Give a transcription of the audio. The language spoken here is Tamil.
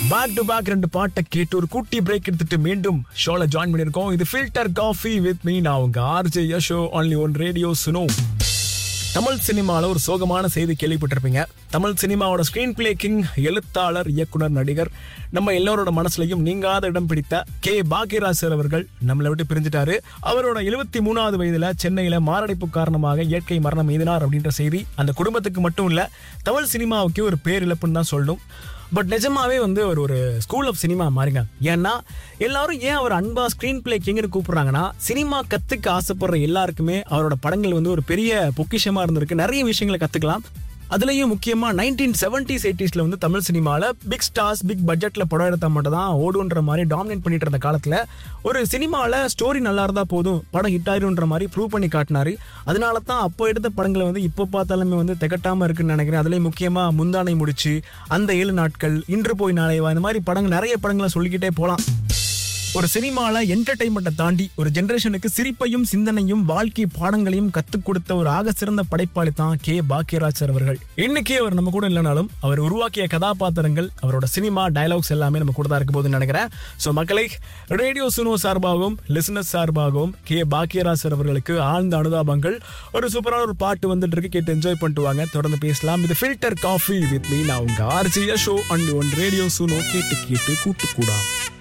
பேக் டு பேக் ரெண்டு பாட்டை கேட்டு ஒரு குட்டி பிரேக் எடுத்துட்டு மீண்டும் ஷோல ஜாயின் பண்ணிருக்கோம் இது ஃபில்டர் காஃபி வித் மீ நான் உங்க RJ Yasho only one radio Suno Tamil சினிமாவில் ஒரு சோகமான செய்தி கேள்விப்பட்டிருப்பீங்க தமிழ் சினிமாவோட ஸ்கிரீன் பிளே கிங் எழுத்தாளர் இயக்குனர் நடிகர் நம்ம எல்லோரோட மனசுலையும் நீங்காத இடம் பிடித்த கே பாக்யராஜ் சார் அவர்கள் நம்மளை விட்டு பிரிஞ்சிட்டாரு அவரோட எழுபத்தி மூணாவது வயதுல சென்னையில மாரடைப்பு காரணமாக இயற்கை மரணம் எய்தினார் அப்படின்ற செய்தி அந்த குடும்பத்துக்கு மட்டும் இல்ல தமிழ் சினிமாவுக்கே ஒரு பேரிழப்புன்னு தான் சொல்லணும் பட் நிஜமாவே வந்து அவர் ஒரு ஸ்கூல் ஆஃப் சினிமா மாறிங்க ஏன்னா எல்லாரும் ஏன் அவர் அன்பா ஸ்கிரீன் பிளே கிங்னு கூப்பிடுறாங்கன்னா சினிமா கத்துக்க ஆசைப்படுற எல்லாருக்குமே அவரோட படங்கள் வந்து ஒரு பெரிய பொக்கிஷமா இருந்திருக்கு நிறைய விஷயங்களை கத்துக்கலாம் அதுலயும் முக்கியமா நைன்டீன் செவன்டிஸ் எயிட்டிஸ்ல வந்து தமிழ் சினிமால பிக் ஸ்டார்ஸ் பிக் பட்ஜெட்ல படம் எடுத்தா மட்டும் தான் ஓடுன்ற மாதிரி டாமினேட் பண்ணிட்டு இருந்த காலத்துல ஒரு சினிமால ஸ்டோரி நல்லா இருந்தா போதும் படம் ஹிட் ஆயிரும்ன்ற மாதிரி ப்ரூவ் பண்ணி காட்டினாரு அதனால தான் அப்போ எடுத்த படங்களை வந்து இப்போ பார்த்தாலுமே வந்து திகட்டாம இருக்குன்னு நினைக்கிறேன் அதுலயும் முக்கியமா முந்தானை முடிச்சு அந்த ஏழு நாட்கள் இன்று போய் நாளை வா இந்த மாதிரி படங்கள் நிறைய படங்களை சொல்லிக்கிட்டே போலாம் ஒரு சினிமால என்டர்டைன்மெண்ட்டை தாண்டி ஒரு ஜெனரேஷனுக்கு சிரிப்பையும் சிந்தனையும் வாழ்க்கை பாடங்களையும் கத்துக் கொடுத்த ஒரு ஆக சிறந்த படைப்பாளி தான் கே பாக்யராஜ் சார் அவர்கள் இன்னைக்கு அவர் நம்ம கூட இல்லைனாலும் அவர் உருவாக்கிய கதாபாத்திரங்கள் அவரோட சினிமா டயலாக்ஸ் எல்லாமே நம்ம கூட தான் இருக்க போகுதுன்னு நினைக்கிறேன் ஸோ மக்களை ரேடியோ சுனோ சார்பாகவும் லிசனஸ் சார்பாகவும் கே பாக்யராஜ் சார் அவர்களுக்கு ஆழ்ந்த அனுதாபங்கள் ஒரு சூப்பரான ஒரு பாட்டு வந்துட்டு இருக்கு கேட்டு என்ஜாய் பண்ணிட்டு வாங்க தொடர்ந்து பேசலாம் இது ஃபில்டர் காஃபி வித் மீ நான் உங்க ஆர்ஜியா show and one radio Suno கேட்டு கேட்டு கூட்டு கூடாம்